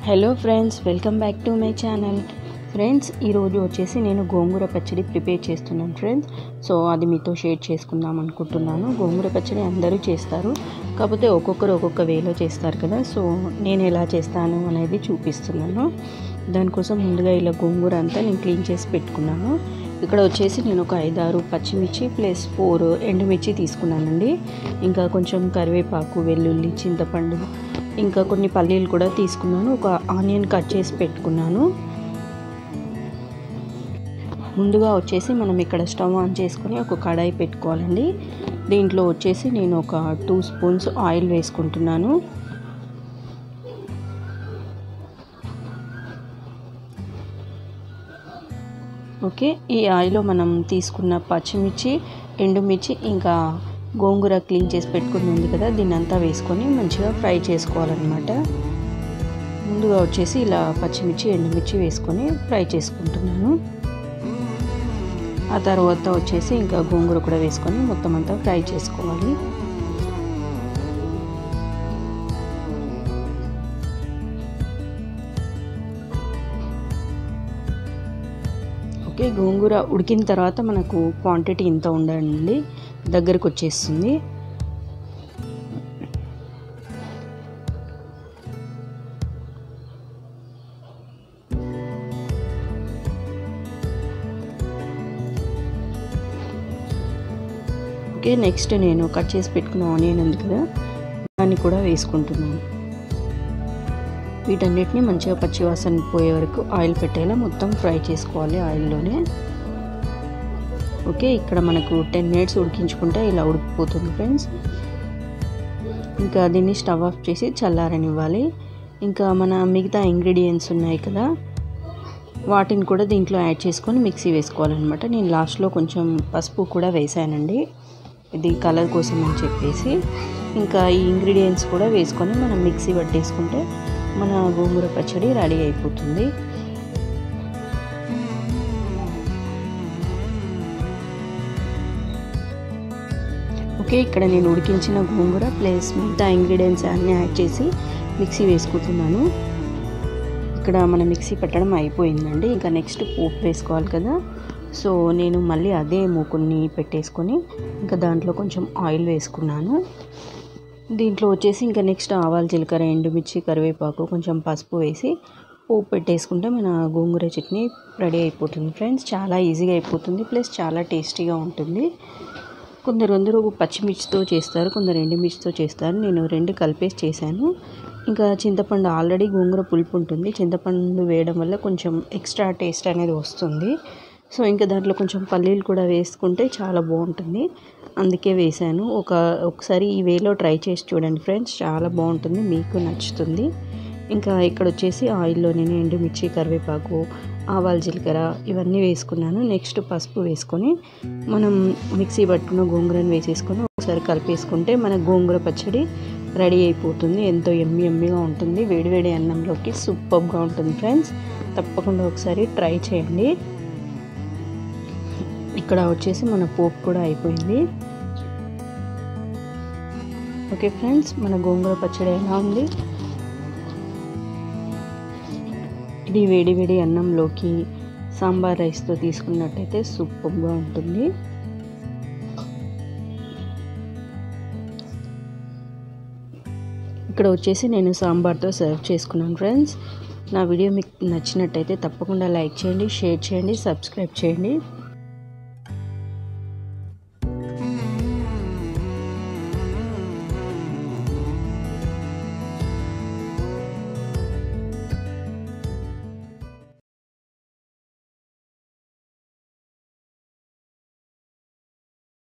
hello friends welcome back to my channel friends ఈరోజు వచ్చేసి నేను గోంగూర పచ్చడి ప్రిపేర్ చేస్తున్నాను ఫ్రెండ్స్ సో అది మీతో షేర్ చేసుకుందాం అనుకుంటున్నాను గోంగూర పచ్చడి అందరూ చేస్తారు కాకపోతే ఒక్కొక్కరు ఒక్కొక్క వేలో చేస్తారు కదా సో నేను ఎలా చేస్తాను అనేది చూపిస్తున్నాను దానికోసం ముందుగా ఇలా గోంగూర అంతా నేను క్లీన్ చేసి పెట్టుకున్నాను ఇక్కడ వచ్చేసి నేను ఒక ఐదారు పచ్చిమిర్చి ప్లస్ ఫోర్ ఎండుమిర్చి తీసుకున్నానండి ఇంకా కొంచెం కరివేపాకు వెల్లుల్లి చింతపండు ఇంకా కొన్ని పల్లీలు కూడా తీసుకున్నాను ఒక ఆనియన్ కట్ చేసి పెట్టుకున్నాను ముందుగా వచ్చేసి మనం ఇక్కడ స్టవ్ ఆన్ చేసుకొని ఒక కడాయి పెట్టుకోవాలండి దీంట్లో వచ్చేసి నేను ఒక టూ స్పూన్స్ ఆయిల్ వేసుకుంటున్నాను ఓకే ఈ ఆయిల్లో మనం తీసుకున్న పచ్చిమిర్చి ఎండుమిర్చి ఇంకా గోంగూర క్లీన్ చేసి పెట్టుకుని ఉంది కదా దీన్ని అంతా వేసుకొని మంచిగా ఫ్రై చేసుకోవాలన్నమాట ముందుగా వచ్చేసి ఇలా పచ్చిమిర్చి ఎండుమిర్చి వేసుకొని ఫ్రై చేసుకుంటున్నాను ఆ తర్వాత వచ్చేసి ఇంకా గోంగూర కూడా వేసుకొని మొత్తం అంతా ఫ్రై చేసుకోవాలి ఓకే గోంగూర ఉడికిన తర్వాత మనకు క్వాంటిటీ ఇంత ఉండండి దగ్గరకు వచ్చేస్తుంది ఓకే నెక్స్ట్ నేను కట్ చేసి పెట్టుకున్న ఆనియన్ ఉంది కదా దాన్ని కూడా వేసుకుంటున్నాను వీటన్నిటిని మంచిగా పచ్చివాసన పోయే వరకు ఆయిల్ పెట్టేలా మొత్తం ఫ్రై చేసుకోవాలి ఆయిల్లోనే ఓకే ఇక్కడ మనకు టెన్ మినిట్స్ ఉడికించుకుంటే ఇలా ఉడికిపోతుంది ఫ్రెండ్స్ ఇంకా దీన్ని స్టవ్ ఆఫ్ చేసి చల్లారనివ్వాలి ఇంకా మన మిగతా ఇంగ్రీడియంట్స్ ఉన్నాయి కదా వాటిని కూడా దీంట్లో యాడ్ చేసుకొని మిక్సీ వేసుకోవాలన్నమాట నేను లాస్ట్లో కొంచెం పసుపు కూడా వేసానండి ఇది కలర్ కోసం అని చెప్పేసి ఇంకా ఈ ఇంగ్రీడియంట్స్ కూడా వేసుకొని మనం మిక్సీ పట్టేసుకుంటే మన గోంగూర పచ్చడి రెడీ అయిపోతుంది ఓకే ఇక్కడ నేను ఉడికించిన గోంగూర ప్లస్ మిగతా ఇంగ్రీడియంట్స్ అన్నీ యాడ్ చేసి మిక్సీ వేసుకుంటున్నాను ఇక్కడ మన మిక్సీ పెట్టడం అయిపోయిందండి ఇంకా నెక్స్ట్ పోపు వేసుకోవాలి కదా సో నేను మళ్ళీ అదే మూకుని పెట్టేసుకొని ఇంకా దాంట్లో కొంచెం ఆయిల్ వేసుకున్నాను దీంట్లో వచ్చేసి ఇంకా నెక్స్ట్ ఆవాలు జీలకర్ర ఎండుమిర్చి కరివేపాకు కొంచెం పసుపు వేసి పోపు పెట్టేసుకుంటే మన గోంగూర చట్నీ రెడీ అయిపోతుంది ఫ్రెండ్స్ చాలా ఈజీగా అయిపోతుంది ప్లస్ చాలా టేస్టీగా ఉంటుంది కొందరు అందరూ పచ్చిమిర్చితో చేస్తారు కొందరు ఎండుమిర్చితో చేస్తారు నేను రెండు కలిపేసి చేశాను ఇంకా చింతపండు ఆల్రెడీ గోంగూర పులుపు ఉంటుంది చింతపండు వేయడం వల్ల కొంచెం ఎక్స్ట్రా టేస్ట్ అనేది వస్తుంది సో ఇంకా దాంట్లో కొంచెం పల్లీలు కూడా వేసుకుంటే చాలా బాగుంటుంది అందుకే వేసాను ఒక ఒకసారి ఈ వేలో ట్రై చేసి చూడండి ఫ్రెండ్స్ చాలా బాగుంటుంది మీకు నచ్చుతుంది ఇంకా ఇక్కడ వచ్చేసి ఆయిల్లో నేను ఎండుమిర్చి కరివేపాకు ఆవాల జీలకర్ర ఇవన్నీ వేసుకున్నాను నెక్స్ట్ పసుపు వేసుకొని మనం మిక్సీ పట్టుకున్న గోంగూరని వేసేసుకొని ఒకసారి కలిపేసుకుంటే మన గోంగూర పచ్చడి రెడీ అయిపోతుంది ఎంతో ఎమ్మి ఎమ్మిగా ఉంటుంది వేడివేడి అన్నంలోకి సూపర్గా ఉంటుంది ఫ్రెండ్స్ తప్పకుండా ఒకసారి ట్రై చేయండి ఇక్కడ వచ్చేసి మన పోపు కూడా అయిపోయింది ఓకే ఫ్రెండ్స్ మన గోంగూర పచ్చడి ఎలా ఉంది ఇది వేడి వేడి అన్నంలోకి సాంబార్ రైస్తో తీసుకున్నట్టయితే సూపర్గా ఉంటుంది ఇక్కడ వచ్చేసి నేను సాంబార్తో సర్వ్ చేసుకున్నాను ఫ్రెండ్స్ నా వీడియో మీకు నచ్చినట్టయితే తప్పకుండా లైక్ చేయండి షేర్ చేయండి సబ్స్క్రైబ్ చేయండి